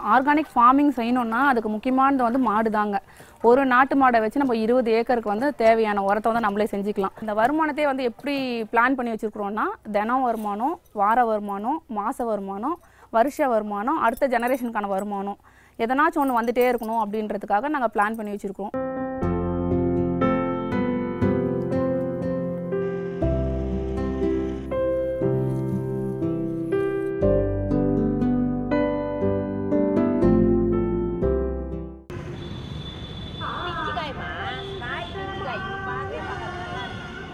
Organic farming செய்யணும்னா அதுக்கு முக்கியமானது வந்து மாடு தாங்க ஒரு நாட்டு மாடை வச்சு நம்ம இருபது ஏக்கருக்கு வந்து தேவையான உரத்தை வந்து நம்மளே செஞ்சுக்கலாம் இந்த வருமானத்தையே வந்து எப்படி பிளான் பண்ணி வச்சுருக்குறோன்னா தினம் வருமானம் வார வருமானம் மாத வருமானம் வருஷ வருமானம் அடுத்த ஜெனரேஷனுக்கான வருமானம் எதனாச்சும் ஒன்று வந்துட்டே இருக்கணும் அப்படின்றதுக்காக நாங்கள் பிளான் பண்ணி வச்சுருக்கோம் Pichikai mas, mai pichikai pa ke makanan.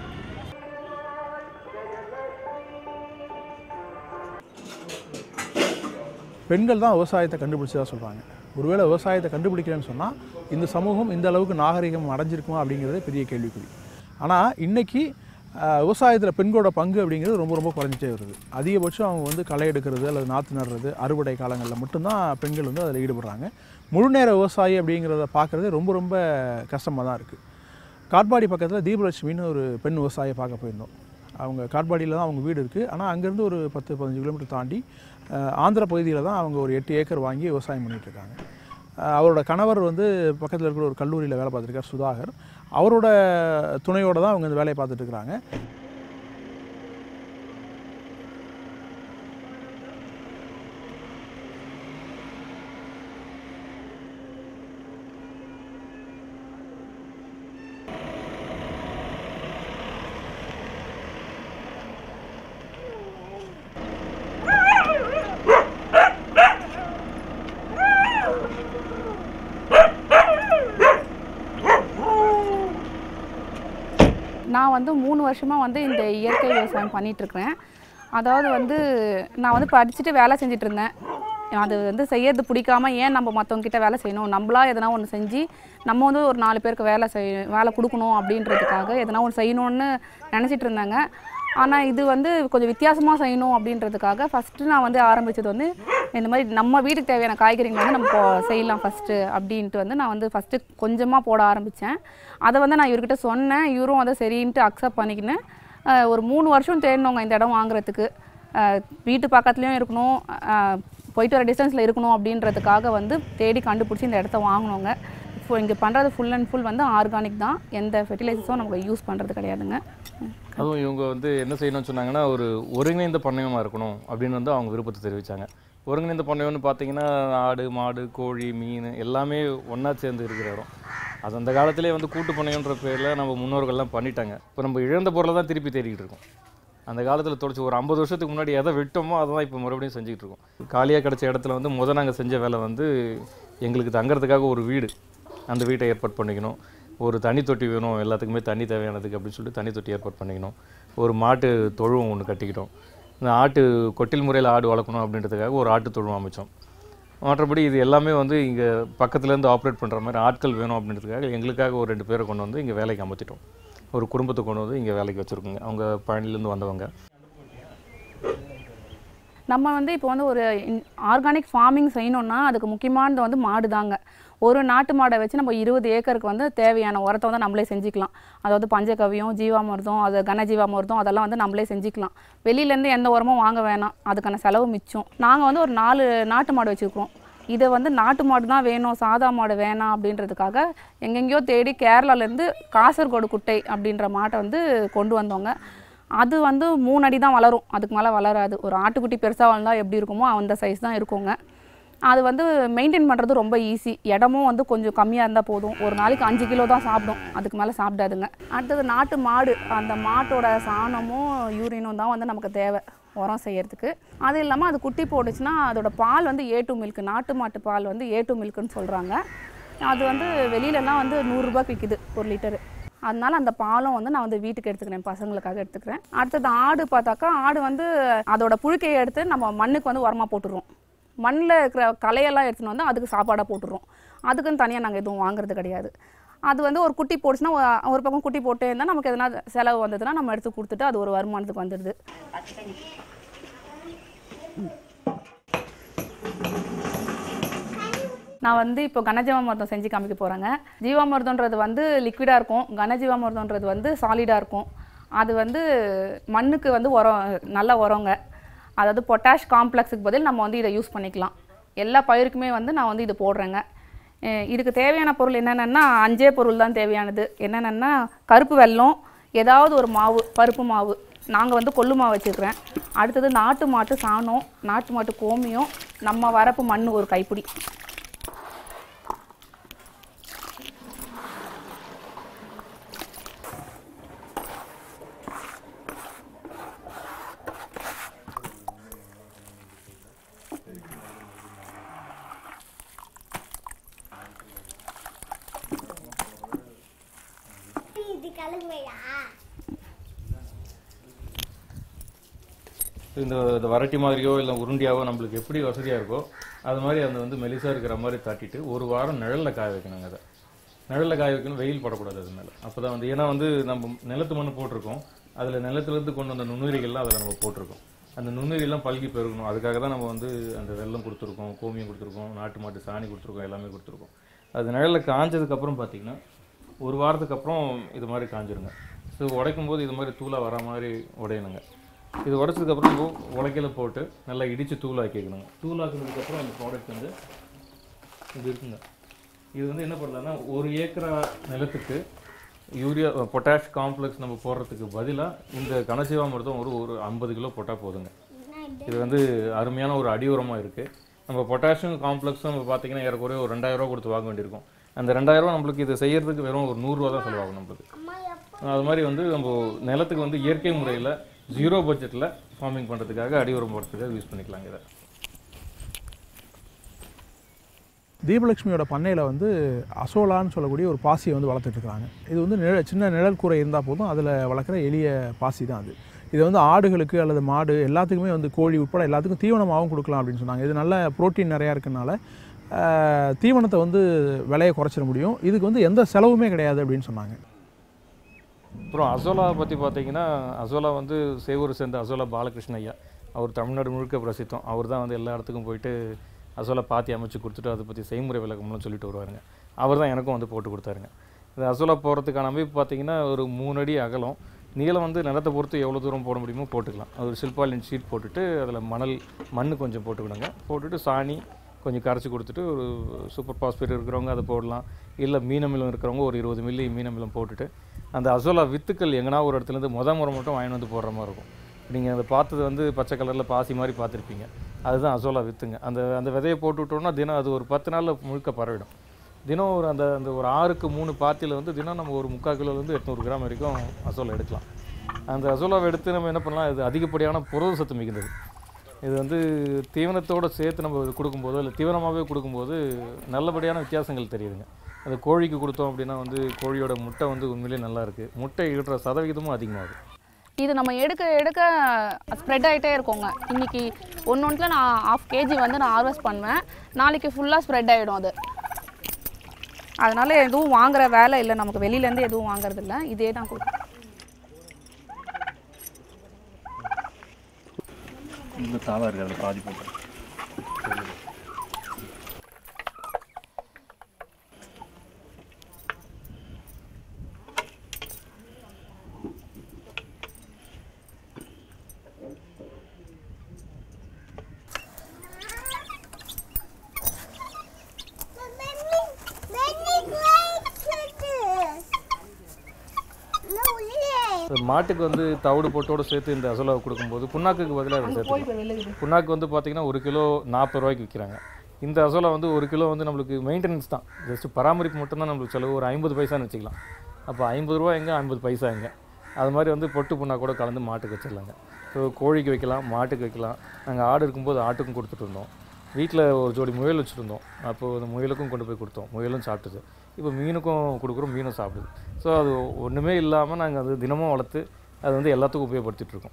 பெண்கள் தான் விவசாயத்தை கண்டுபிடிச்சதா சொல்கிறாங்க ஒருவேளை விவசாயத்தை கண்டுபிடிக்கிறேன்னு சொன்னால் இந்த சமூகம் இந்த அளவுக்கு நாகரிகம் அடைஞ்சிருக்குமா அப்படிங்கிறதே பெரிய கேள்விக்குறி ஆனால் இன்றைக்கி விவசாயத்தில் பெண்களோட பங்கு அப்படிங்கிறது ரொம்ப ரொம்ப குறைஞ்சிட்டே வருது அதிகபட்சம் அவங்க வந்து களை எடுக்கிறது அல்லது நாற்று நடுறது அறுவடை காலங்களில் மட்டும்தான் பெண்கள் வந்து அதில் ஈடுபடுறாங்க முழுநேர விவசாயி அப்படிங்கிறத பார்க்குறது ரொம்ப ரொம்ப கஷ்டமாக தான் இருக்குது காட்பாடி பக்கத்தில் தீபலட்சுமின்னு ஒரு பெண் விவசாயியை பார்க்க போயிருந்தோம் அவங்க காட்பாடியில் தான் அவங்க வீடு இருக்குது ஆனால் அங்கேருந்து ஒரு பத்து பதினஞ்சு கிலோமீட்டர் தாண்டி அஹ், ஆந்திர பகுதியில் தான் அவங்க ஒரு எட்டு ஏக்கர் வாங்கி விவசாயம் பண்ணிட்டு இருக்காங்க அஹ், அவரோட கணவர் வந்து பக்கத்தில் இருக்கிற ஒரு கல்லூரியில் வேலை பார்த்துருக்கார் சுதாகர் அவரோட துணையோடு தான் அவங்க இந்த வேலையை பார்த்துட்டு இருக்கிறாங்க நான் வந்து மூணு வருஷமாக வந்து இந்த இயற்கை விவசாயம் பண்ணிட்டு இருக்கிறேன் அதாவது வந்து நான் வந்து படிச்சுட்டு வேலை செஞ்சுட்டு இருந்தேன் அது வந்து செய்யறது பிடிக்காம ஏன் நம்ம மற்றவங்க கிட்ட வேலை செய்யணும் நம்மளா எதனா ஒன்று செஞ்சு நம்ம வந்து ஒரு நாலு பேருக்கு வேலை செய் வேலை கொடுக்கணும் அப்படின்றதுக்காக எதனா ஒன்று செய்யணும்னு நினச்சிட்டு இருந்தாங்க ஆனால் இது வந்து கொஞ்சம் வித்தியாசமாக செய்யணும் அப்படின்றதுக்காக ஃபஸ்ட்டு நான் வந்து ஆரம்பித்தது வந்து இந்த மாதிரி நம்ம வீட்டுக்கு தேவையான காய்கறிகள் வந்து நம்ம போ- செய்யலாம் ஃபஸ்ட்டு அப்படின்ட்டு வந்து நான் வந்து ஃபஸ்ட்டு கொஞ்சமாக போட ஆரம்பித்தேன் அதை வந்து நான் இவர்கிட்ட சொன்னேன் இவரும் வந்து சரின்ட்டு அக்செப்ட் பண்ணிக்கின்னு அஹ், ஒரு மூணு வருஷம் தேடினோங்க இந்த இடம் வாங்குறதுக்கு அஹ், வீட்டு பக்கத்துலேயும் இருக்கணும் அஹ், போயிட்டு வர டிஸ்டன்ஸில் இருக்கணும் அப்படின்றதுக்காக வந்து தேடி கண்டுபிடிச்சி இந்த இடத்த வாங்கினோங்க இப்போ இங்கே பண்ணுறது ஃபுல் அண்ட் ஃபுல் வந்து ஆர்கானிக் தான் எந்த ஃபெர்டிலைசர்ஸும் நமக்கு யூஸ் பண்ணுறது கிடையாதுங்க அதுவும் இவங்க வந்து என்ன செய்யணும்னு சொன்னாங்கன்னா ஒரு ஒருங்கிணைந்த பண்ணையமாக இருக்கணும் அப்படின்னு வந்து அவங்க விருப்பத்தை தெரிவித்தாங்க ஒருங்கிணைந்த பண்ணையம்னு பார்த்தீங்கன்னா ஆடு மாடு கோழி மீன் எல்லாமே ஒன்றா சேர்ந்து இருக்கிற இடம் அது அந்த காலத்திலே வந்து கூட்டு பண்ணையன்ற பேரில் நம்ம முன்னோர்கள்லாம் பண்ணிட்டாங்க இப்போ நம்ம இழந்த பொருளை தான் திருப்பி தேடிக்கிட்டு இருக்கோம் அந்த காலத்தில் தொடச்சி ஒரு ஐம்பது வருஷத்துக்கு முன்னாடி எதை விட்டோமோ அதை தான் இப்போ மறுபடியும் செஞ்சுக்கிட்டு இருக்கோம் காலியாக கிடச்ச இடத்துல வந்து முத நாங்கள் செஞ்ச வேலை வந்து எங்களுக்கு தங்கறதுக்காக ஒரு வீடு அந்த வீட்டை ஏற்பாடு பண்ணிக்கணும் ஒரு தண்ணி தொட்டி வேணும் எல்லாத்துக்குமே தண்ணி தேவையானதுக்கு அப்படின்னு சொல்லிட்டு தண்ணி தொட்டி ஏற்பாடு பண்ணிக்கணும் ஒரு மாட்டு தொழுவம் ஒன்று கட்டிக்கிட்டோம் இந்த ஆட்டு கொட்டில் முறையில் ஆடு வளர்க்கணும் அப்படின்றதுக்காக ஒரு ஆட்டு தொழுவம் அமைச்சோம் மற்றபடி இது எல்லாமே வந்து இங்கே பக்கத்துலேருந்து ஆப்ரேட் பண்ணுற மாதிரி ஆட்கள் வேணும் அப்படின்றதுக்காக எங்களுக்காக ஒரு ரெண்டு பேரை கொண்டு வந்து இங்கே வேலைக்கு அமைச்சிட்டோம் ஒரு குடும்பத்தை கொண்டு வந்து இங்கே வேலைக்கு வச்சுருக்கோங்க அவங்க பழனிலேருந்து வந்தவங்க நம்ம வந்து இப்போ வந்து ஒரு ஆர்கானிக் ஃபார்மிங் செய்யணும்னா அதுக்கு முக்கியமானது வந்து மாடு தாங்க ஒரு நாட்டு மாடை வச்சு நம்ம இருபது ஏக்கருக்கு வந்து தேவையான உரத்தை வந்து நம்மளே செஞ்சுக்கலாம் அதாவது பஞ்சகவியம் ஜீவாமிர்தம் அது கனஜீவாமிர்தம் அதெல்லாம் வந்து நம்மளே செஞ்சுக்கலாம் வெளியிலேருந்து எந்த உரமும் வாங்க வேணாம் அதுக்கான செலவு மிச்சம் நாங்கள் வந்து ஒரு நாலு நாட்டு மாடு வச்சுருக்கோம் இதை வந்து நாட்டு மாடு தான் வேணும் சாதா மாடு வேணாம் அப்படின்றதுக்காக எங்கெங்கேயோ தேடி கேரளாலேருந்து காசர்கோடு குட்டை அப்படின்ற மாட்டை வந்து கொண்டு வந்தோங்க அது வந்து மூணு அடி தான் வளரும் அதுக்கு மேலே வளராது ஒரு ஆட்டுக்குட்டி பெருசாக வளர்ந்தால் எப்படி இருக்குமோ அந்த சைஸ் தான் இருக்குங்க அது வந்து மெயின்டைன் பண்ணுறது ரொம்ப ஈஸி இடமும் வந்து கொஞ்சம் கம்மியாக இருந்தால் போதும் ஒரு நாளைக்கு அஞ்சு கிலோ தான் சாப்பிடும் அதுக்கு மேலே சாப்பிடாதுங்க அடுத்தது நாட்டு மாடு அந்த மாட்டோட சாணமும் யூரினும் தான் வந்து நமக்கு தேவை உரம் செய்யறதுக்கு அது இல்லாமல் அது குட்டி போட்டுச்சுன்னா அதோட பால் வந்து ஏ டூ மில்க் நாட்டு மாட்டு பால் வந்து ஏ டூ மில்க்குன்னு சொல்கிறாங்க அது வந்து வெளியிலலாம் வந்து நூறுரூபாய்க்கு விற்கிது ஒரு லிட்டரு அதனால அந்த பாலும் வந்து நான் வந்து வீட்டுக்கு எடுத்துக்கிறேன் பசங்களுக்காக எடுத்துக்கிறேன் அடுத்தது ஆடு பார்த்தாக்கா ஆடு வந்து அதோட புழுக்கையை எடுத்து நம்ம மண்ணுக்கு வந்து உரமாக போட்டுடுறோம் மண்ணில் இருக்கிற களையெல்லாம் எடுத்துன்னு வந்து அதுக்கு சாப்பாடாக போட்டுடுறோம் அதுக்குன்னு தனியாக நாங்கள் எதுவும் வாங்குறது கிடையாது அது வந்து ஒரு குட்டி போட்டுச்சுன்னா ஒ- ஒரு பக்கம் குட்டி போட்டே இருந்தால் நமக்கு எதனா செலவு வந்ததுன்னா நம்ம எடுத்து கொடுத்துட்டு அது ஒரு வருமானத்துக்கு வந்துடுது நான் வந்து இப்போ கனஜீவாமிர்தம் செஞ்சு காமிக்க போகிறேங்க ஜீவாமிர்தம்ன்றது வந்து லிக்விடாக இருக்கும் கனஜீவாமிர்தம்ன்றது வந்து சாலிடாக இருக்கும் அது வந்து மண்ணுக்கு வந்து உரம் நல்ல உரங்க அதாவது பொட்டாஷ் காம்ப்ளெக்ஸுக்கு பதில் நம்ம வந்து இதை யூஸ் பண்ணிக்கலாம் எல்லா பயிருக்குமே வந்து நான் வந்து இது போடுறேங்க அஹ் இதுக்கு தேவையான பொருள் என்னென்னா அஞ்சே பொருள் தான் தேவையானது என்னென்னா கருப்பு வெல்லம் ஏதாவது ஒரு மாவு பருப்பு மாவு நாங்கள் வந்து கொள்ளு மாவு வச்சுருக்கிறேன் அடுத்தது நாட்டு மாட்டு சாணம் நாட்டு மாட்டு கோமியம் நம்ம வரப்பு மண் ஒரு கைப்பிடி இது கிளம்பையா இந்த இந்த வரட்டி மாதிரியோ இல்லை உருண்டியாவோ நம்மளுக்கு எப்படி வசதியாக இருக்கோ அது மாதிரி அந்த வந்து மெலிசாக இருக்கிற மாதிரி தட்டிட்டு ஒரு வாரம் நிழலில் காய வைக்கணுங்க அதை நிழலில் காய வைக்கணும் வெயில் படக்கூடாது அது மேலே அப்போ தான் வந்து ஏன்னா வந்து நம்ம நிலத்து மண் போட்டிருக்கோம் அதில் நிலத்துலேருந்து கொண்டு வந்த நுண்ணுயிரிகள்லாம் அதில் நம்ம போட்டிருக்கோம் அந்த நுண்ணுயிரிலாம் பல்கி பெருகணும் அதுக்காக தான் நம்ம வந்து அந்த வெல்லம் கொடுத்துருக்கோம் கோமியம் கொடுத்துருக்கோம் நாட்டு மாட்டு சாணி கொடுத்துருக்கோம் எல்லாமே கொடுத்துருக்கோம் அது நிழலில் காஞ்சதுக்கப்புறம் பார்த்தீங்கன்னா ஒரு வாரத்துக்கு அப்புறம் இது மாதிரி காஞ்சிருங்க ஸோ உடைக்கும் போது இது மாதிரி தூளாக வர மாதிரி உடையணுங்க இது உடைச்சதுக்கப்புறம் இப்போ உலக்கையில போட்டு நல்லா இடித்து தூளாக்கிக்கணுங்க தூளாக்குனதுக்கப்புறம் அந்த ப்ராடக்ட் வந்து இது இருக்குங்க இது வந்து என்ன பண்ணலாம்னா ஒரு ஏக்கரா நிலத்துக்கு யூரியா பொட்டாஷ் காம்ப்ளெக்ஸ் நம்ம போடுறதுக்கு பதிலாக இந்த கனசீவாமிர்தம் ஒரு ஒரு ஐம்பது கிலோ போட்டால் போதுங்க இது வந்து அருமையான ஒரு அடி உரமாக இருக்குது நம்ம பொட்டாசியம் காம்ப்ளெக்ஸும் நம்ம பார்த்தீங்கன்னா ஏறக்குறைய ஒரு ரெண்டாயிரம் ரூபா கொடுத்து வாங்க வேண்டியிருக்கும் அந்த ரெண்டாயிரம் ரூபா நம்மளுக்கு இதை செய்யறதுக்கு வெறும் ஒரு நூறுரூவா தான் செலவாகும் நம்மளுக்கு அது மாதிரி வந்து நம்ம நிலத்துக்கு வந்து இயற்கை முறையில் ஜீரோ பட்ஜெட்டில் ஃபார்மிங் பண்ணுறதுக்காக அடி உரம் போடுறதுக்காக யூஸ் பண்ணிக்கலாங்க இதை தீபலட்சுமியோட பண்ணையில் வந்து அசோலான்னு சொல்லக்கூடிய ஒரு பாசியை வந்து வளர்த்துட்டு இருக்காங்க இது வந்து நிழல் சின்ன நிழல் கூரை இருந்தால் போதும் அதில் வளர்க்குற எளிய பாசி தான் அது இது வந்து ஆடுகளுக்கு அல்லது மாடு எல்லாத்துக்குமே வந்து கோழி உட்பட எல்லாத்துக்கும் தீவனமாகவும் கொடுக்கலாம் அப்படின்னு சொன்னாங்க இது நல்ல புரோட்டீன் நிறையா இருக்கனால ஆஹ், தீவனத்தை வந்து விலையை குறைச்சிட முடியும் இதுக்கு வந்து எந்த செலவுமே கிடையாது அப்படின்னு சொன்னாங்க அப்புறம் அசோலா பற்றி பார்த்தீங்கன்னா அசோலா வந்து சேவூர் சேர்ந்த அசோலா பாலகிருஷ்ண ஐயா அவர் தமிழ்நாடு முழுக்க பிரசித்தம் அவர் தான் வந்து எல்லா இடத்துக்கும் போயிட்டு அசோலா பாத்தி அமைச்சு கொடுத்துட்டு அதை பற்றி செய்முறை விளக்கம்லாம் சொல்லிட்டு வருவாருங்க அவர் தான் எனக்கும் வந்து போட்டு கொடுத்தாருங்க இந்த அசோலா போகிறதுக்கான அமைப்பு பார்த்தீங்கன்னா ஒரு மூணு அடி அகலம் நீளம் வந்து நிலத்தை பொறுத்து எவ்வளோ தூரம் போட முடியுமோ போட்டுக்கலாம் அது ஒரு சில்பாலின் ஷீட் போட்டுட்டு அதில் மணல் மண் கொஞ்சம் போட்டுக்கணுங்க போட்டுட்டு சாணி கொஞ்சம் கரைச்சி கொடுத்துட்டு ஒரு சூப்பர் பாஸ்பேட் இருக்கிறவங்க அதை போடலாம் இல்லை மீனமிலம் இருக்கிறவங்க ஒரு இருபது மில்லி மீனமிலம் போட்டுட்டு அந்த அசோலா வித்துக்கள் எங்கன்னா ஒரு இடத்துலேருந்து முத முறை மட்டும் வாங்கி வந்து போடுற மாதிரி இருக்கும் நீங்கள் அதை பார்த்தது வந்து பச்சை கலரில் பாசி மாதிரி பார்த்துருப்பீங்க அதுதான் அசோலா வித்துங்க அந்த அந்த விதையை போட்டு விட்டோம்னா தினம் அது ஒரு பத்து நாளில் முழுக்க பரவிடும் தினம் ஒரு அந்த அந்த ஒரு ஆறுக்கு மூணு பாத்தியில் வந்து தினம் நம்ம ஒரு முக்கால் கிலோலேருந்து எட்நூறு கிராம் வரைக்கும் அசோலா எடுக்கலாம் அந்த அசோலாவை எடுத்து நம்ம என்ன பண்ணலாம் இது அதிகப்படியான புரத சத்து மிகுந்தது இது வந்து தீவனத்தோடு சேர்த்து நம்ம இது கொடுக்கும்போதோ இல்லை தீவனமாகவே கொடுக்கும்போது நல்லபடியான வித்தியாசங்கள் தெரியுதுங்க அது கோழிக்கு கொடுத்தோம் அப்படின்னா வந்து கோழியோட முட்டை வந்து உண்மையிலேயே நல்லா இருக்குது முட்டை இடுற சதவிகிதமும் அதிகமாகுது இது நம்ம எடுக்க எடுக்க ஸ்ப்ரெட் ஆகிட்டே இருக்குங்க இன்னைக்கு ஒன்று ஒன்றில் நான் ஆஃப் கேஜி வந்து நான் ஹார்வெஸ்ட் பண்ணுவேன் நாளைக்கு ஃபுல்லாக ஸ்ப்ரெட் ஆகிடும் அது அதனால எதுவும் வாங்குற வேலை இல்லை நமக்கு வெளியிலேருந்து எதுவும் வாங்குறது இல்லை இதே தான் கொடுக்கும் இந்த தாளம் இருக்குது அதில் பாதி போட்டு இந்த மாட்டுக்கு வந்து தவிடு போட்டோட சேர்த்து இந்த அசோலாவை கொடுக்கும்போது புண்ணாக்குக்கு பதிலாக அதை சேர்த்துக்கலாம் புண்ணாக்கு வந்து பார்த்தீங்கன்னா ஒரு கிலோ நாற்பது ரூபாய்க்கு விற்கிறாங்க இந்த அசோலா வந்து ஒரு கிலோ வந்து நம்மளுக்கு மெயின்டெனன்ஸ் தான் ஜஸ்ட் பராமரிப்பு மட்டும்தான் நம்மளுக்கு செலவு ஒரு ஐம்பது பைசான்னு வச்சுக்கலாம் அப்போ ஐம்பது ரூபா எங்கே ஐம்பது பைசா எங்கே அது மாதிரி வந்து பொட்டு புண்ணா கூட கலந்து மாட்டுக்கு வச்சிடலாங்க ஸோ கோழிக்கு வைக்கலாம் மாட்டுக்கு வைக்கலாம் நாங்கள் ஆடு இருக்கும்போது ஆட்டுக்கும் கொடுத்துட்டு இருந்தோம் வீட்டில் ஒரு ஜோடி முயல் வச்சுருந்தோம் அப்போது அந்த முயலுக்கும் கொண்டு போய் கொடுத்தோம் முயலும் சாப்பிட்டுது இப்போ மீனுக்கும் கொடுக்குறோம் மீனும் சாப்பிடுது ஸோ அது ஒன்றுமே இல்லாமல் நாங்கள் அது தினமும் வளர்த்து அது வந்து எல்லாத்துக்கும் உபயோகப்படுத்திட்டு இருக்கோம்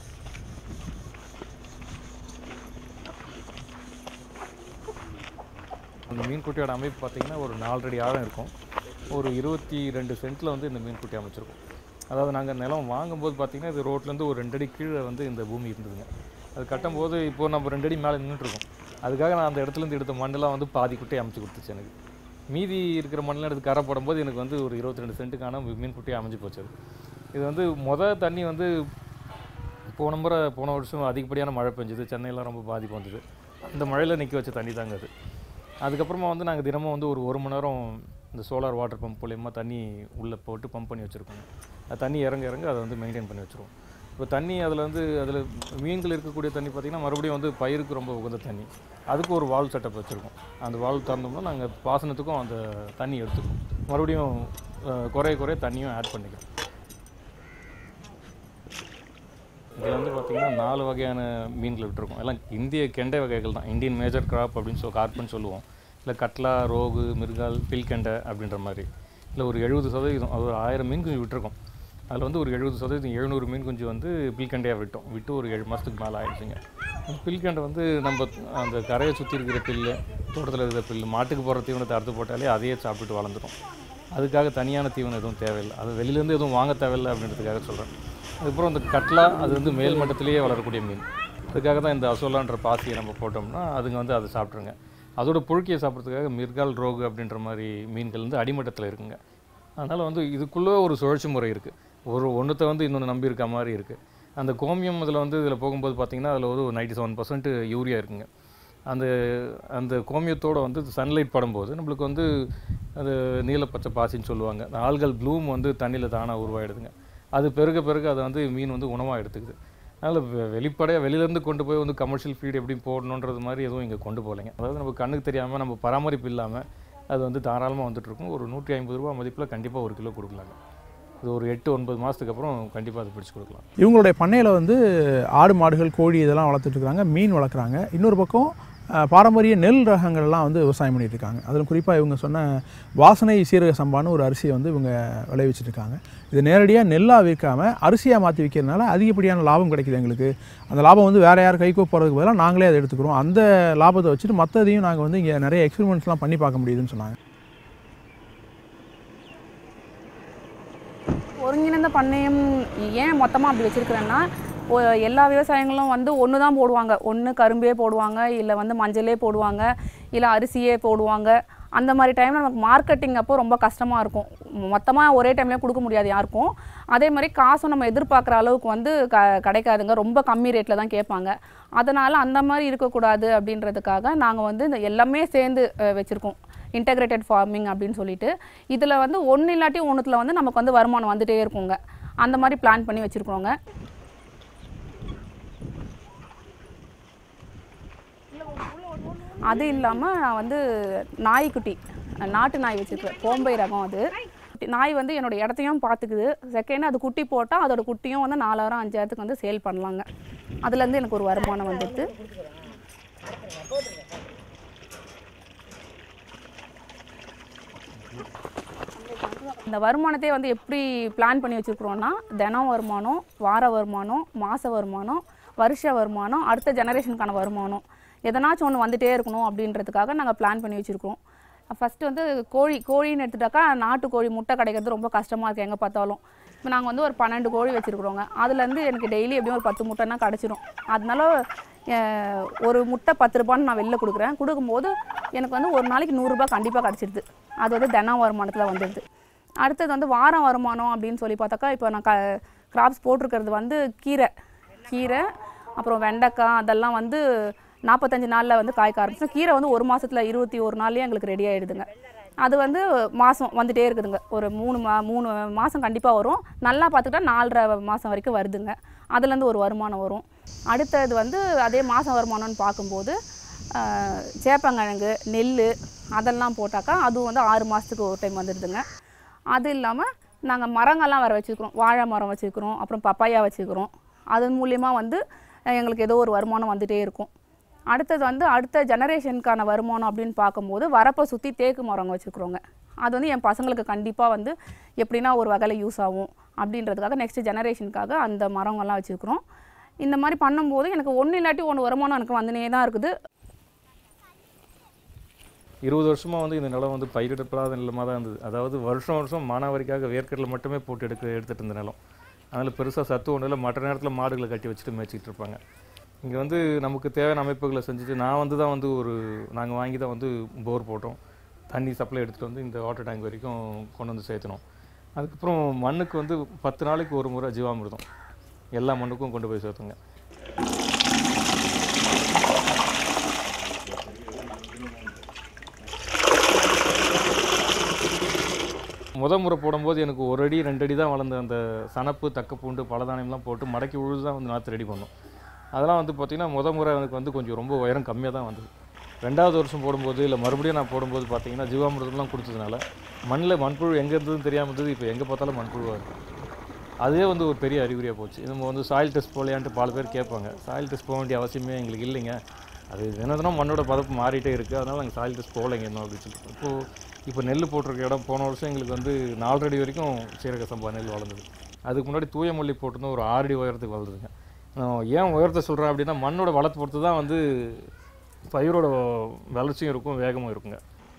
அந்த மீன்குட்டியோட அமைப்பு பார்த்தீங்கன்னா ஒரு நாலரடி ஆழம் இருக்கும் ஒரு இருபத்தி ரெண்டு சென்ட்டில் வந்து இந்த மீன்குட்டி அமைச்சிருக்கோம் அதாவது நாங்கள் நிலம் வாங்கும்போது பார்த்தீங்கன்னா இது ரோட்லேருந்து ஒரு ரெண்டடி கீழே வந்து இந்த பூமி இருந்ததுங்க அது கட்டும்போது இப்போ நம்ம ரெண்டடி மேலே நின்றுட்டுருக்கோம் அதுக்காக நான் அந்த இடத்துலேருந்து எடுத்த மண்ணெல்லாம் வந்து பாதி குட்டையை அமைச்சு கொடுத்துச்சு எனக்கு மீதி இருக்கிற மண்ணெல்லாம் எடுத்து கரை போடும்போது எனக்கு வந்து ஒரு இருபத்தி ரெண்டு சென்ட்டுக்கான மீன் குட்டியை அமைஞ்சு போச்சு அது. இது வந்து மொதல் தண்ணி வந்து போன முறை போன வருஷம் அதிகப்படியான மழை பெஞ்சது சென்னையெல்லாம் ரொம்ப பாதிப்பு வந்தது அந்த மழையில் நிற்க வச்ச தண்ணி தாங்க அது அதுக்கப்புறமா வந்து நாங்கள் தினமும் வந்து ஒரு ஒரு மணி நேரம் இந்த சோலார் வாட்டர் பம்ப் மூலயமா தண்ணி உள்ளே போட்டு பம்ப் பண்ணி வச்சுருக்கோங்க அது தண்ணி இறங்க இறங்க அதை வந்து மெயின்டைன் பண்ணி வச்சுருவோம் இப்போ தண்ணி அதில் வந்து அதில் மீன்கள் இருக்கக்கூடிய தண்ணி பார்த்திங்கன்னா மறுபடியும் வந்து பயிருக்கு ரொம்ப உகந்த தண்ணி அதுக்கு ஒரு வால்வ் செட்டப் வச்சுருக்கோம் அந்த வால்வ் திறந்தோம்னா நாங்கள் பாசனத்துக்கும் அந்த தண்ணி எடுத்துக்குவோம் மறுபடியும் அஹ், குறைய குறைய தண்ணியும் ஆட் பண்ணிக்கிறோம் இதில் வந்து பார்த்திங்கன்னா நாலு வகையான மீன்கள் விட்டுருக்கோம் எல்லாம் இந்திய கெண்டை வகைகள் தான் இந்தியன் மேஜர் கிராப் அப்படின்னு சொல்லி கார்ப்னு சொல்லுவோம் இல்லை கட்லா ரோகு மிருகால் பில்கெண்டை அப்படின்ற மாதிரி இல்லை ஒரு எழுபது சதவீதம் அது ஒரு ஆயிரம் மீன் குஞ்சு விட்டுருக்கோம் அதில் வந்து ஒரு எழுபது சதவீதம் எழுநூறு மீன் குஞ்சு வந்து பில்கெண்டையாக விட்டோம் விட்டு ஒரு ஏழு மாதத்துக்கு மேலே ஆயிடுச்சுங்க அந்த பில்கெண்டை வந்து நம்ம அந்த கரையை சுற்றி இருக்கிற பில்லு தோட்டத்தில் இருக்கிற பில்லு மாட்டுக்கு போகிற தீவனத்தை அறுத்து போட்டாலே அதையே சாப்பிட்டுட்டு வளர்ந்துடும் அதுக்காக தனியான தீவனம் எதுவும் தேவையில்லை அது வெளியிலேருந்து எதுவும் வாங்க தேவையில்லை அப்படின்றதுக்காக சொல்கிறேன் அதுக்கப்புறம் இந்த கட்லா அது வந்து மேல் மட்டத்திலேயே வளரக்கூடிய மீன் அதுக்காக தான் இந்த அசோலான்ற பாசியை நம்ம போட்டோம்னா அதுங்க வந்து அதை சாப்பிட்ருங்க அதோட புழுக்கையை சாப்பிட்றதுக்காக மிர்கால் ரோகு அப்படின்ற மாதிரி மீன்கள் வந்து அடிமட்டத்தில் இருக்குங்க அதனால் வந்து இதுக்குள்ளே ஒரு சுழற்சி முறை இருக்குது ஒரு ஒன்றுத்தை வந்து இன்னொன்று நம்பி இருக்க மாதிரி இருக்குது அந்த கோமியம் இதில் வந்து இதில் போகும்போது பார்த்திங்கன்னா அதில் ஒரு நைன்டி செவன் பர்சன்ட் யூரியா இருக்குங்க அந்த அந்த கோமியத்தோடு வந்து சன்லைட் படும்போது நம்மளுக்கு வந்து அது நீலப்பச்சை பாசின்னு சொல்லுவாங்க அந்த ஆல்கள் ப்ளூம் வந்து தண்ணியில் தானாக உருவாயிடுதுங்க அது பெருக பெருக அதை வந்து மீன் வந்து உணவாக எடுத்துக்குது அதனால் வெளிப்படையாக வெளியிலேருந்து கொண்டு போய் வந்து கமர்ஷியல் ஃபீட் எப்படி போடணுன்றது மாதிரி எதுவும் இங்கே கொண்டு போகலைங்க அதாவது நம்ம கண்ணுக்கு தெரியாமல் நம்ம பராமரிப்பு இல்லாமல் அது வந்து தாராளமாக வந்துட்டு இருக்கும் ஒரு நூற்றி ஐம்பது ரூபா மதிப்பில் கண்டிப்பாக ஒரு கிலோ கொடுக்கலாங்க இது ஒரு எட்டு ஒன்பது மாதத்துக்கு அப்புறம் கண்டிப்பாக அதை பிடிச்சி கொடுக்கலாம் இவங்களுடைய பண்ணையில் வந்து ஆடு மாடுகள் கோழி இதெல்லாம் வளர்த்துட்டு இருக்காங்க மீன் வளர்க்குறாங்க இன்னொரு பக்கம் அஹ், பாரம்பரிய நெல் ரகங்கள்லாம் வந்து விவசாயம் பண்ணிட்டு இருக்காங்க அதில் குறிப்பாக இவங்க சொன்ன வாசனை சீரக சம்பான்னு ஒரு அரிசியை வந்து இவங்க விளைவிச்சிட்டு இருக்காங்க இது நேரடியாக நெல்லாக விற்காமல் அரிசியாக மாற்றி விற்கிறதுனால அதிகப்படியான லாபம் கிடைக்குது எங்களுக்கு அந்த லாபம் வந்து வேறு யார் கைக்கோ போகிறதுக்கு பதிலாக நாங்களே அதை எடுத்துக்கிறோம் அந்த லாபத்தை வச்சுட்டு மற்றதையும் நாங்கள் வந்து இங்கே நிறைய எக்ஸ்பெரிமெண்ட்ஸ்லாம் பண்ணி பார்க்க முடியுதுன்னு சொன்னாங்க ஒருங்கிணைந்த பண்ணையம் ஏன் மொத்தமாக அப்படி வச்சுருக்கிறேன்னா எல்லா விவசாயங்களும் வந்து ஒன்று தான் போடுவாங்க ஒன்று கரும்பே போடுவாங்க இல்லை வந்து மஞ்சளே போடுவாங்க இல்லை அரிசியே போடுவாங்க அந்த மாதிரி டைமில் நமக்கு மார்க்கெட்டிங் அப்போ ரொம்ப கஷ்டமாக இருக்கும் மொத்தமாக ஒரே டைம்லேயே கொடுக்க முடியாது யாருக்கும் அதே மாதிரி காசும் நம்ம எதிர்பார்க்குற அளவுக்கு வந்து க கிடைக்காதுங்க ரொம்ப கம்மி ரேட்டில் தான் கேட்பாங்க அதனால் அந்த மாதிரி இருக்கக்கூடாது அப்படின்றதுக்காக நாங்கள் வந்து இந்த எல்லாமே சேர்ந்து வச்சுருக்கோம் இன்டகிரேட்டட் ஃபார்மிங் அப்படின்னு சொல்லிட்டு இதில் வந்து ஒன்று இல்லாட்டி ஒன்றுத்தில் வந்து நமக்கு வந்து வருமானம் வந்துட்டே இருக்குங்க அந்த மாதிரி பிளான் பண்ணி வச்சுருக்கோங்க அது இல்லாமல் நான் வந்து நாய்க்குட்டி நாட்டு நாய் வச்சுருக்கேன் கோம்பை ரகம் அது நாய் வந்து என்னோட இடத்தையும் பார்த்துக்குது செகண்ட் அது குட்டி போட்டால் அதோட குட்டியும் வந்து நாலாயிரம் அஞ்சாயிரத்துக்கு வந்து சேல் பண்ணலாங்க அதுலேருந்து எனக்கு ஒரு வருமானம் வந்துடுது இந்த வருமானத்தை வந்து எப்படி பிளான் பண்ணி வச்சுருக்குறோன்னா தினம் வருமானம் வார வருமானம் மாத வருமானம் வருஷ வருமானம் அடுத்த ஜெனரேஷனுக்கான வருமானம் எதனாச்சும் ஒன்று வந்துட்டே இருக்கணும் அப்படின்றதுக்காக நாங்கள் பிளான் பண்ணி வச்சுருக்கோம் ஃபஸ்ட்டு வந்து கோழி கோழின்னு எடுத்துட்டாக்கா நாட்டு கோழி முட்டை கிடைக்கிறது ரொம்ப கஷ்டமாக இருக்குது எங்கே பார்த்தாலும் இப்போ நாங்கள் வந்து ஒரு பன்னெண்டு கோழி வச்சுருக்குறோங்க அதுலேருந்து எனக்கு டெய்லி எப்படியும் ஒரு பத்து முட்டைனா கிடச்சிரும் அதனால அஹ், ஒரு முட்டை பத்து ரூபான்னு நான் வெளில கொடுக்குறேன் கொடுக்கும்போது எனக்கு வந்து ஒரு நாளைக்கு நூறுரூபா கண்டிப்பாக கிடச்சிடுது அது வந்து தினம் வருமானத்தில் வந்துடுது அடுத்தது வந்து வாரம் வருமானம் அப்படின்னு சொல்லி பார்த்தாக்கா இப்போ நான் க கிராப்ஸ் போட்டிருக்கிறது வந்து கீரை கீரை அப்புறம் வெண்டைக்காய் அதெல்லாம் வந்து நாற்பத்தஞ்சு நாளில் வந்து காய்க்க ஆரம்பிச்சோம் கீரை வந்து ஒரு மாதத்தில் இருபத்தி ஒரு நாள்லேயே எங்களுக்கு ரெடி ஆகிடுதுங்க அது வந்து மாதம் வந்துட்டே இருக்குதுங்க ஒரு மூணு மா மூணு மாதம் கண்டிப்பாக வரும் நல்லா பார்த்துக்கிட்டா நாலரை மாதம் வரைக்கும் வருதுங்க அதுலேருந்து ஒரு வருமானம் வரும் அடுத்தது வந்து அதே மாதம் வருமானம்னு பார்க்கும்போது ஆஹ், சேப்பங்கிழங்கு நெல் அதெல்லாம் போட்டாக்கா அதுவும் வந்து ஆறு மாதத்துக்கு ஒரு டைம் வந்துடுதுங்க அது இல்லாமல் நாங்கள் மரங்கள்லாம் வேறு வச்சுருக்கிறோம் வாழை மரம் வச்சுருக்கிறோம் அப்புறம் பப்பாயா வச்சுருக்கிறோம் அதன் மூலியமாக வந்து அஹ், எங்களுக்கு ஏதோ ஒரு வருமானம் வந்துகிட்டே இருக்கும் அடுத்தது வந்து அடுத்த ஜெனரேஷனுக்கான வருமானம் அப்படின்னு பார்க்கும்போது வரப்பை சுற்றி தேக்கு மரங்க வச்சுருக்குறோங்க அது வந்து என் பசங்களுக்கு கண்டிப்பாக வந்து எப்படின்னா ஒரு வகையில் யூஸ் ஆகும் அப்படின்றதுக்காக நெக்ஸ்ட் ஜெனரேஷனுக்காக அந்த மரங்கள்லாம் வச்சுருக்குறோம் இந்த மாதிரி பண்ணும்போது எனக்கு ஒன்று இல்லாட்டி ஒன்று வருமானம் எனக்கு வந்துனே தான் இருக்குது இருபது வருஷமாக வந்து இந்த நிலம் வந்து பயிரிடப்படாத நிலமாக தான் இருந்தது அதாவது வருஷம் வருஷம் மானாவாரிக்காக வேர்க்கடலை மட்டுமே போட்டு எடுக்க எடுத்துகிட்டு இருந்த நிலம் அதனால் பெருசாக சத்து ஒன்றும் இல்லை மற்ற நேரத்தில் மாடுகளை கட்டி வச்சுட்டு மேய்ச்சிட்டு இருப்பாங்க இங்கே வந்து நமக்கு தேவையான அமைப்புகளை செஞ்சுட்டு நான் வந்து தான் வந்து ஒரு நாங்கள் வாங்கி தான் வந்து போர் போட்டோம் தண்ணி சப்ளை எடுத்துகிட்டு வந்து இந்த வாட்டர் டேங்க் வரைக்கும் கொண்டு வந்து சேர்த்தணும் அதுக்கப்புறம் மண்ணுக்கு வந்து பத்து நாளைக்கு ஒரு முறை ஜீவாமிர்தம் எல்லா மண்ணுக்கும் கொண்டு போய் சேர்த்துங்க முத முறை போடும்போது எனக்கு ஒரு அடி ரெண்டு அடி தான் வளர்ந்த அந்த சனப்பு தக்கப்பூண்டு பலதானியம்லாம் போட்டு மடக்கி உழுது தான் வந்து நாற்று ரெடி பண்ணோம் அதெல்லாம் வந்து பார்த்திங்கன்னா முத முறை எனக்கு வந்து கொஞ்சம் ரொம்ப உயரம் கம்மியாக தான் வந்தது ரெண்டாவது வருஷம் போடும்போது இல்லை மறுபடியும் நான் போடும்போது பார்த்தீங்கன்னா ஜீவாமிர்தம்லாம் கொடுத்ததுனால மண்ணில் மண்புழு எங்கே இருந்ததுன்னு தெரியாமல் இருந்தது இப்போ எங்கே பார்த்தாலும் மண்புழுவாக இருக்குது அதே வந்து ஒரு பெரிய அறிகுறியாக போச்சு நம்ம வந்து சாயில் டெஸ்ட் போகலையான்ட்டு பல பேர் கேட்பாங்க சாயில் டெஸ்ட் போக வேண்டிய அவசியமே எங்களுக்கு இல்லைங்க அது தினம் தினம் மண்ணோட பதப்பு மாறிட்டே இருக்குது அதனால் நாங்கள் சாயில் டெஸ்ட் போகலைங்க இன்னும் அப்படின்னு சொல்லிட்டு இப்போது இப்போ நெல் போட்டிருக்க இடம் போன வருஷம் எங்களுக்கு வந்து நாலரை அடி வரைக்கும் சீரக சம்பா நெல் வளர்ந்தது அதுக்கு முன்னாடி தூய மல்லி போட்டிருந்தோம் ஒரு ஆறு அடி உயரத்துக்கு வளர்ந்துதுங்க நான் ஏன் உயரத்தை சொல்கிறேன் அப்படின்னா மண்ணோட வளத்தை பொறுத்து தான் வந்து பயிரோட வளர்ச்சியும் இருக்கும் வேகமும் இருக்குங்க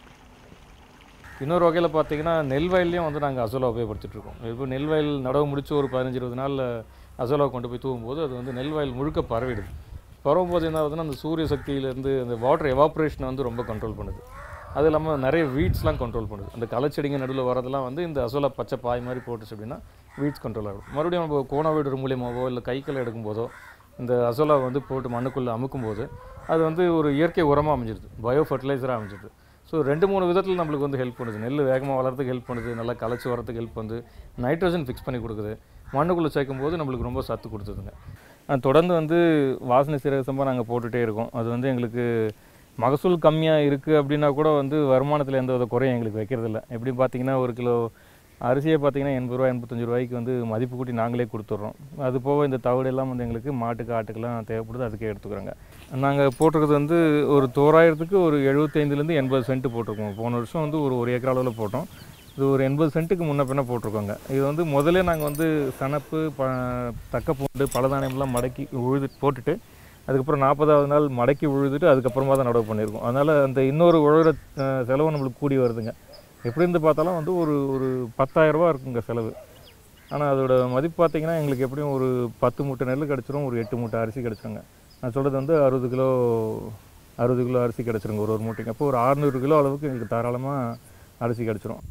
இன்னொரு வகையில் பார்த்தீங்கன்னா நெல் வயல்லையும் வந்து நாங்கள் அசோலா உபயோகப்படுத்திட்டு இருக்கோம் இப்போ நெல் வயல் நடவு முடிச்சு ஒரு பதினஞ்சு இருபது நாளில் அசோலா கொண்டு போய் தூவும்போது அது வந்து நெல் வயல் முழுக்க பரவிடுது பரவும்போது என்ன ஆகுதுன்னா அந்த சூரிய சக்தியிலேருந்து அந்த வாட்டர் எவாப்ரேஷனை வந்து ரொம்ப கண்ட்ரோல் பண்ணுது அது இல்லாமல் நிறைய வீட்ஸ்லாம் கண்ட்ரோல் பண்ணுது அந்த களைச்செடிங்க நடுவில் வரதெல்லாம் வந்து இந்த அசோலா பச்சை பாய் மாதிரி போட்டுச்சு அப்படின்னா வீட்ஸ் கண்ட்ரோல் ஆகும் மறுபடியும் நம்ம கோண வீடு மூலியமாவோ இல்லை கைக்களை எடுக்கும்போதோ இந்த அசோலா வந்து போட்டு மண்ணுக்குள்ளே அமுக்கும்போது அது வந்து ஒரு இயற்கை உரமாக அமைஞ்சிருது பயோ ஃபர்டிலைசராக அமைஞ்சிருது ஸோ ரெண்டு மூணு விதத்தில் நம்மளுக்கு வந்து ஹெல்ப் பண்ணுது நெல் வேகமாக வளர்றதுக்கு ஹெல்ப் பண்ணுது நல்லா களைச்சி வரதுக்கு ஹெல்ப் பண்ணுது நைட்ரஜன் ஃபிக்ஸ் பண்ணி கொடுக்குது மண்ணுக்குள்ளே சேர்க்கும் போது நம்மளுக்கு ரொம்ப சத்து கொடுத்ததுங்க அஹ் தொடர்ந்து வந்து வாசனை சீரக சம்பா நாங்கள் போட்டுகிட்டே இருக்கோம் அது வந்து எங்களுக்கு மகசூல் கம்மியாக இருக்குது அப்படின்னா கூட வந்து வருமானத்தில் எந்த வித குறையும் எங்களுக்கு வைக்கிறதில்ல எப்படி பார்த்தீங்கன்னா ஒரு கிலோ அரிசியை பார்த்தீங்கன்னா எண்பது ரூபா எண்பத்தஞ்சு ரூபாய்க்கு வந்து மதிப்பு கூட்டி நாங்களே கொடுத்துட்றோம் அது போக இந்த தவிடு எல்லாம் வந்து எங்களுக்கு மாட்டுக்கு ஆட்டுக்கெல்லாம் தேவைப்படுது அதுக்கே எடுத்துக்கிறோங்க நாங்கள் போட்டிருக்கிறது வந்து ஒரு தோராயிரத்துக்கு ஒரு எழுபத்தைந்துலேருந்து எண்பது சென்ட் போட்டிருக்கோம் போன வருஷம் வந்து ஒரு ஒரு ஏக்கர் அளவில் போட்டோம் இது ஒரு எண்பது சென்ட்டுக்கு முன்ன பின்ன போட்டிருக்கோங்க இது வந்து முதல்ல நாங்கள் வந்து சனப்பு ப தக்கப்பூண்டு பலதானியம்லாம் மடக்கி உழுது போட்டுட்டு அதுக்கப்புறம் நாற்பதாவது நாள் மடக்கி உழுதுட்டு அதுக்கப்புறமா தான் நடவு பண்ணியிருக்கோம் அதனால் அந்த இன்னொரு உழுகிற அஹ், செலவு நம்மளுக்கு கூடி வருதுங்க எப்படி இருந்து பார்த்தாலும் வந்து ஒரு ஒரு பத்தாயிரரூபா இருக்குங்க செலவு ஆனால் அதோட மதிப்பு பார்த்தீங்கன்னா எங்களுக்கு எப்படியும் ஒரு பத்து மூட்டை நெல் கிடச்சிரும் ஒரு எட்டு மூட்டை அரிசி கிடச்சிருங்க நான் சொல்கிறது வந்து அறுபது கிலோ அறுபது கிலோ அரிசி கிடச்சிருங்க ஒரு ஒரு மூட்டைக்கு அப்போ ஒரு அறநூறு கிலோ அளவுக்கு எங்களுக்கு தாராளமாக அரிசி கிடச்சிரும்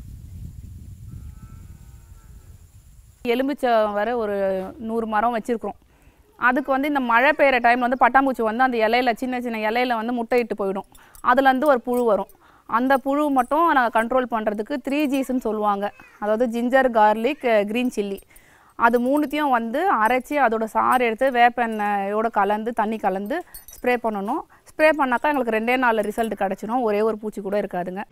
எலுமிச்சை வர ஒரு நூறு மரம் வச்சுருக்குறோம் அதுக்கு வந்து இந்த மழை பெய்கிற டைமில் வந்து பட்டாம்பூச்சி வந்து அந்த இலையில சின்ன சின்ன இலையில வந்து முட்டையிட்டு போயிடும் அதுலேருந்து ஒரு புழு வரும் அந்த புழு மட்டும் நாங்கள் கண்ட்ரோல் பண்ணுறதுக்கு த்ரீ ஜிஸ்ன்னு சொல்லுவாங்க அதாவது ஜிஞ்சர் கார்லிக் க்ரீன் சில்லி அது மூணுத்தையும் வந்து அரைச்சி அதோட சாறு எடுத்து வேப்பெண்ணெயோட கலந்து தண்ணி கலந்து ஸ்ப்ரே பண்ணணும் ஸ்ப்ரே பண்ணாக்கா எங்களுக்கு ரெண்டே நாளில் ரிசல்ட் கிடச்சிடும் ஒரே ஒரு பூச்சி கூட இருக்காதுங்க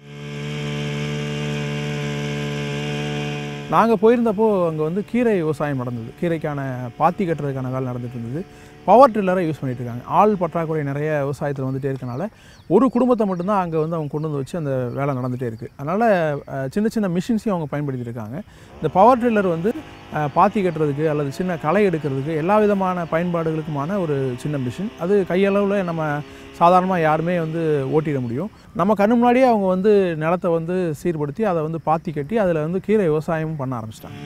நாங்கள் போயிருந்தப்போ அங்கே வந்து கீரை விவசாயம் நடந்தது கீரைக்கான பாத்தி கட்டுறதுக்கான வேலை நடந்துட்டு இருந்தது பவர் டில்லரை யூஸ் பண்ணிட்டு இருக்காங்க ஆள் பற்றாக்குறை நிறைய விவசாயத்தில் வந்துட்டே இருக்கனால ஒரு குடும்பத்தை மட்டும்தான் அங்கே வந்து அவங்க கொண்டு வந்து வச்சு அந்த வேலை நடந்துகிட்டே இருக்குது அதனால் அஹ், சின்ன சின்ன மிஷின்ஸையும் அவங்க பயன்படுத்திட்டு இருக்காங்க இந்த பவர் டில்லர் வந்து அஹ், பாத்தி கட்டுறதுக்கு அல்லது சின்ன களை எடுக்கிறதுக்கு எல்லா விதமான பயன்பாடுகளுக்குமான ஒரு சின்ன மிஷின் அது கையளவில் நம்ம சாதாரணமாக யாருமே வந்து ஓட்டிட முடியும் நம்ம கண்ணு முன்னாடியே அவங்க வந்து நிலத்தை வந்து சீர்படுத்தி அதை வந்து பாத்தி கட்டி அதில் வந்து கீரை விவசாயமும் பண்ண ஆரம்பிச்சிட்டாங்க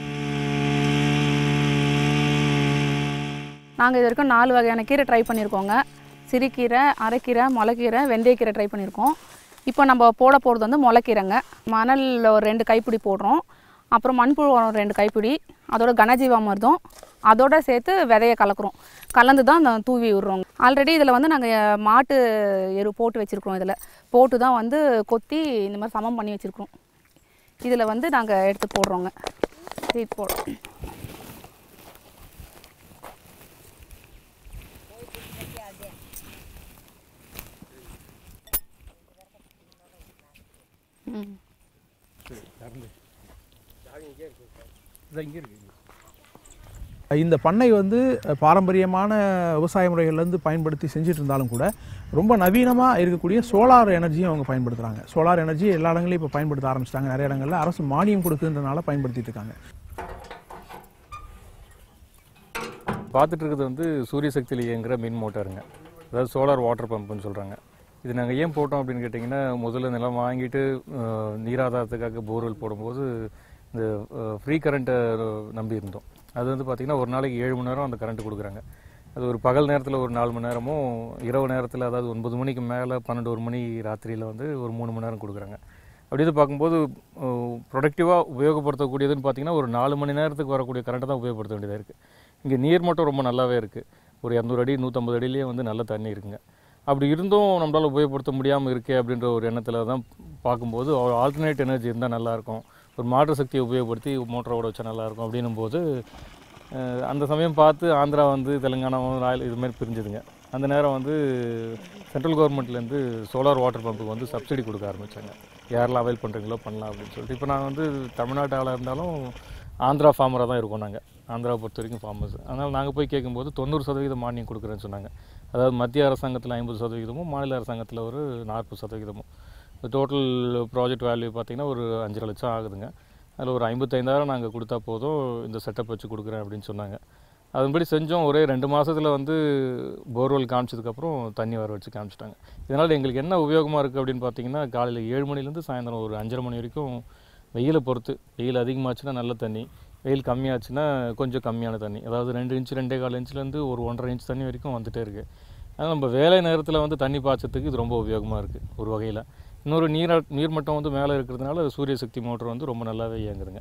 நாங்கள் இது வரைக்கும் நாலு வகையான கீரை ட்ரை பண்ணியிருக்கோங்க சிறுகீரை அரைக்கீரை முளைக்கீரை வெந்தயக்கீரை ட்ரை பண்ணியிருக்கோம் இப்போ நம்ம போட போகிறது வந்து முளைக்கீரைங்க மணலில் ஒரு ரெண்டு கைப்பிடி போடுறோம் அப்புறம் மண்புழு உரம் ரெண்டு கைப்பிடி அதோட கனஜீவாமிர்தம் அதோட சேர்த்து விதைய கலக்குறோம் கலந்து தான் அந்த தூவி விடுறோம் ஆல்ரெடி இதில் வந்து நாங்கள் மாட்டு எரு போட்டு வச்சுருக்கிறோம் இதில் போட்டு தான் வந்து கொத்தி இந்த மாதிரி சமம் பண்ணி வச்சுருக்கிறோம் இதில் வந்து நாங்கள் எடுத்து போடுறோங்க சீட் போடுறோம் ம் இந்த பண்ணை வந்து அஹ், பாரம்பரியமான விவசாய முறைகள்லேருந்து பயன்படுத்தி செஞ்சுட்டு இருந்தாலும் கூட ரொம்ப நவீனமாக இருக்கக்கூடிய சோலார் எனர்ஜியும் அவங்க பயன்படுத்துகிறாங்க சோலார் எனர்ஜி எல்லா இடங்களையும் இப்போ பயன்படுத்த ஆரம்பிச்சிட்டாங்க நிறைய இடங்கள்ல அரசு மானியம் கொடுக்குன்றனால பயன்படுத்திட்டு இருக்காங்க பார்த்துட்டு இருக்கிறது வந்து சூரிய சக்தியில் இயங்குகிற மின் மோட்டாருங்க அதாவது சோலார் வாட்டர் பம்புன்னு சொல்கிறாங்க இது நாங்கள் ஏன் போட்டோம் அப்படின்னு கேட்டிங்கன்னா முதல்ல நிலம் வாங்கிட்டு அஹ், நீராதாரத்துக்காக போர்வெல் போடும்போது இந்த ஃப்ரீ கரண்ட்டை நம்பி இருந்தோம் அது வந்து பார்த்திங்கன்னா ஒரு நாளைக்கு ஏழு மணி நேரம் அந்த கரண்ட் கொடுக்குறாங்க அது ஒரு பகல் நேரத்தில் ஒரு நாலு மணி நேரமும் இரவு நேரத்தில் அதாவது ஒன்பது மணிக்கு மேலே பன்னெண்டு ஒரு மணி ராத்திரியில் வந்து ஒரு மூணு மணி நேரம் கொடுக்குறாங்க அப்படி இது பார்க்கும்போது ப்ரொடக்டிவாக உபயோகப்படுத்தக்கூடியதுன்னு பார்த்தீங்கன்னா ஒரு நாலு மணி நேரத்துக்கு வரக்கூடிய கரண்ட்டை தான் உபயோகப்படுத்த வேண்டியதாக இருக்குது இங்கே நீர் மட்டம் ரொம்ப நல்லாவே இருக்குது ஒரு இரநூறு அடி நூற்றம்பது அடியிலேயே வந்து நல்ல தண்ணி இருக்குங்க அப்படி இருந்தும் நம்மளால் உபயோகப்படுத்த முடியாமல் இருக்கே அப்படின்ற ஒரு எண்ணத்தில் தான் பார்க்கும்போது ஆல்டர்னேட் எனர்ஜி இருந்தால் நல்லாயிருக்கும் ஒரு மாற்று சக்தியை உபயோகப்படுத்தி மோட்டரை ஓட வச்சா நல்லாயிருக்கும் அப்படின்னும் போது அஹ், அந்த சமயம் பார்த்து ஆந்திரா வந்து தெலுங்கானாவும் ராயல் இது மாதிரி பிரிஞ்சுதுங்க அந்த நேரம் வந்து சென்ட்ரல் கவர்மெண்ட்லேருந்து சோலார் வாட்டர் பம்புக்கு வந்து சப்சிடி கொடுக்க ஆரம்பித்தாங்க யாரெல்லாம் அவைல் பண்ணுறீங்களோ பண்ணலாம் அப்படின்னு சொல்லிட்டு இப்போ நான் வந்து தமிழ்நாட்டு ஆளாக இருந்தாலும் ஆந்திரா ஃபார்மராக தான் இருக்கோம் நாங்கள் ஆந்திராவை பொறுத்த வரைக்கும் ஃபார்மர்ஸ் அதனால் நாங்கள் போய் கேட்கும்போது தொண்ணூறு சதவீதம் மானியம் கொடுக்குறேன்னு சொன்னாங்க அதாவது மத்திய அரசாங்கத்தில் ஐம்பது சதவீதமும் மாநில அரசாங்கத்தில் ஒரு நாற்பது சதவீதமும் டோட்டல் ப்ராஜெக்ட் வேல்யூ பார்த்திங்கன்னா ஒரு அஞ்சரை லட்சம் ஆகுதுங்க அதில் ஒரு ஐம்பத்தைந்தாயிரம் நாங்கள் கொடுத்தா போதும் இந்த செட்டப் வச்சு கொடுக்குறேன் அப்படின்னு சொன்னாங்க அதன்படி செஞ்சோம் ஒரே ரெண்டு மாசத்துல வந்து போர்வெல் காமிச்சதுக்கப்புறம் தண்ணி வர வச்சு காமிச்சிட்டாங்க இதனால் எங்களுக்கு என்ன உபயோகமாக இருக்குது அப்படின்னு பார்த்தீங்கன்னா காலையில் ஏழு மணிலேருந்து சாயந்தரம் ஒரு அஞ்சரை மணி வரைக்கும் வெயிலை பொறுத்து வெயில் அதிகமாச்சுன்னா நல்ல தண்ணி வெயில் கம்மியாச்சுன்னா கொஞ்சம் கம்மியான தண்ணி அதாவது ரெண்டு இன்ச் ரெண்டே கால் இன்ச்லேருந்து ஒரு ஒன்றரை இன்ச் தண்ணி வரைக்கும் வந்துட்டே இருக்குது அதனால் நம்ம வேலை நேரத்தில் வந்து தண்ணி பாய்ச்சறதுக்கு இது ரொம்ப உபயோகமாக இருக்குது ஒரு வகையில் இன்னொரு நீரா நீர்மட்டம் வந்து மேலே இருக்கிறதுனால சூரிய சக்தி மோட்டர் வந்து ரொம்ப நல்லாவே இயங்குதுங்க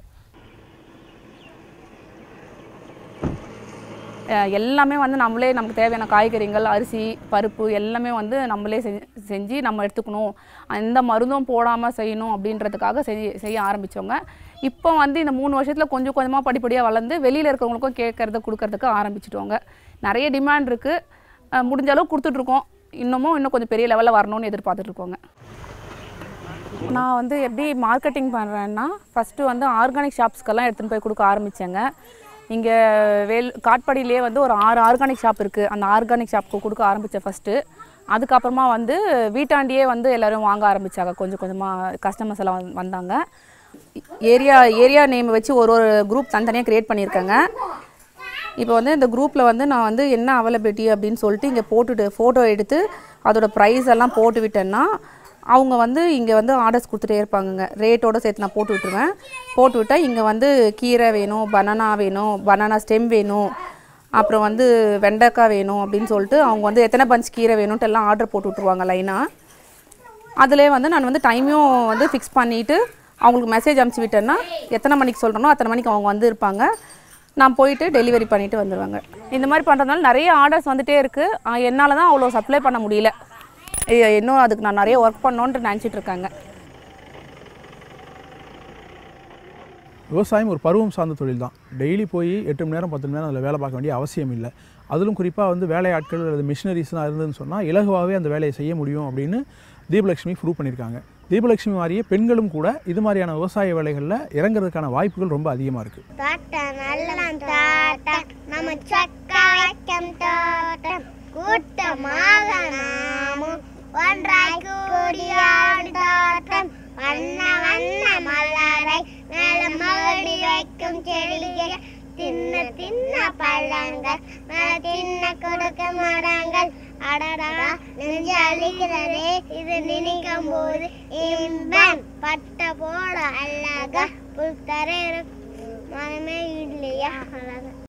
அஹ் எல்லாமே வந்து நம்மளே நமக்கு தேவையான காய்கறிகள் அரிசி பருப்பு எல்லாமே வந்து நம்மளே செஞ்சு செஞ்சு நம்ம எடுத்துக்கணும் எந்த மருந்தும் போடாமல் செய்யணும் அப்படின்றதுக்காக செய்ய செய்ய ஆரம்பித்தவங்க இப்போ வந்து இந்த மூணு வருஷத்தில் கொஞ்சம் கொஞ்சமாக படிப்படியாக வளர்ந்து வெளியில் இருக்கிறவங்களுக்கும் கேட்கறத கொடுக்கறதுக்கு ஆரம்பிச்சிட்டோங்க நிறைய டிமாண்ட் இருக்குது முடிஞ்ச அளவு கொடுத்துட்ருக்கோம் இன்னமும் இன்னும் கொஞ்சம் பெரிய லெவலில் வரணும்னு எதிர்பார்த்துட்டு இருக்கோங்க நான் வந்து எப்படி மார்க்கெட்டிங் பண்ணுறேன்னா ஃபஸ்ட்டு வந்து ஆர்கானிக் ஷாப்ஸ்க்கெல்லாம் எடுத்துகிட்டு போய் கொடுக்க ஆரம்பித்தேங்க இங்கே வேல் காட்பாடியிலே வந்து ஒரு ஆறு ஆர்கானிக் ஷாப் இருக்குது அந்த ஆர்கானிக் ஷாப்புக்கு கொடுக்க ஆரம்பித்தேன் ஃபஸ்ட்டு அதுக்கப்புறமா வந்து வீட்டாண்டியே வந்து எல்லோரும் வாங்க ஆரம்பித்தாங்க கொஞ்சம் கொஞ்சமாக கஸ்டமர்ஸ் எல்லாம் வந்து- வந்தாங்க ஏரியா ஏரியா நேம் வச்சு ஒரு ஒரு குரூப் தனித்தனியாக க்ரியேட் பண்ணியிருக்கேங்க இப்போ வந்து இந்த குரூப்பில் வந்து நான் வந்து என்ன அவைலபிலிட்டி அப்படின்னு சொல்லிட்டு இங்கே போட்டுட்டு ஃபோட்டோ எடுத்து அதோட ப்ரைஸ் எல்லாம் போட்டு விட்டேன்னா அவங்க வந்து இங்கே வந்து ஆர்டர்ஸ் கொடுத்துட்டே இருப்பாங்கங்க ரேட்டோட சேர்த்து நான் போட்டு விட்டுருவேன் போட்டு விட்டால் இங்கே வந்து கீரை வேணும் பனானா வேணும் பனானா ஸ்டெம் வேணும் அப்புறம் வந்து வெண்டைக்காய் வேணும் அப்படின்னு சொல்லிட்டு அவங்க வந்து எத்தனை பஞ்ச் கீரை வேணும்ட்டு எல்லாம் ஆர்டர் போட்டு விட்ருவாங்க லைனாக அதிலே வந்து நான் வந்து டைமையும் வந்து ஃபிக்ஸ் பண்ணிவிட்டு அவங்களுக்கு மெசேஜ் அனுப்பிச்சி விட்டேன்னா எத்தனை மணிக்கு சொல்கிறனோ அத்தனை மணிக்கு அவங்க வந்து இருப்பாங்க நான் போயிட்டு டெலிவரி பண்ணிவிட்டு வந்துடுவாங்க இந்த மாதிரி பண்ணுறதுனால நிறைய ஆர்டர்ஸ் வந்துட்டே இருக்குது என்னால் தான் அவ்வளோ சப்ளை பண்ண முடியல ஐயோ, இன்னும் அதுக்கு நான் நிறைய ஒர்க் பண்ணோன்ட்டு நினச்சிட்டு இருக்காங்க விவசாயம் ஒரு பருவம் சார்ந்த தொழில் தான் டெய்லி போய் எட்டு மணி நேரம் பத்து மணி நேரம் அதில் வேலை பார்க்க வேண்டிய அவசியம் இல்லை அதிலும் குறிப்பாக வந்து வேலையாட்கள் அல்லது மிஷினரிஸ்லாம் இருந்ததுன்னு சொன்னால் இலகுவாகவே அந்த வேலையை செய்ய முடியும் அப்படின்னு தீபலட்சுமி ப்ரூவ் பண்ணியிருக்காங்க தீபலட்சுமி மாதிரியே பெண்களும் கூட இது மாதிரியான விவசாய வேலைகளில் இறங்குறதுக்கான வாய்ப்புகள் ரொம்ப அதிகமாக இருக்குது தோட்டம் நல்ல தோட்டம் நம்ம சொக்க வைக்கும் தோட்டம் கூட்டமாக நாமும் ஒன்றாய் கூடியாடும் தோட்டம் வண்ண வண்ண மலரை நல்ல மகடி வைக்கும் செடிகள் தின்ன தின்ன பழங்கள் நல்ல தின்ன கொடுக்க மரங்கள் அடடா நெஞ்சு அழிக்கிறதே இது நினைக்கும் போது இன்பம் பட்ட போட அழகா புத்தர மனமே இல்லையா அழகா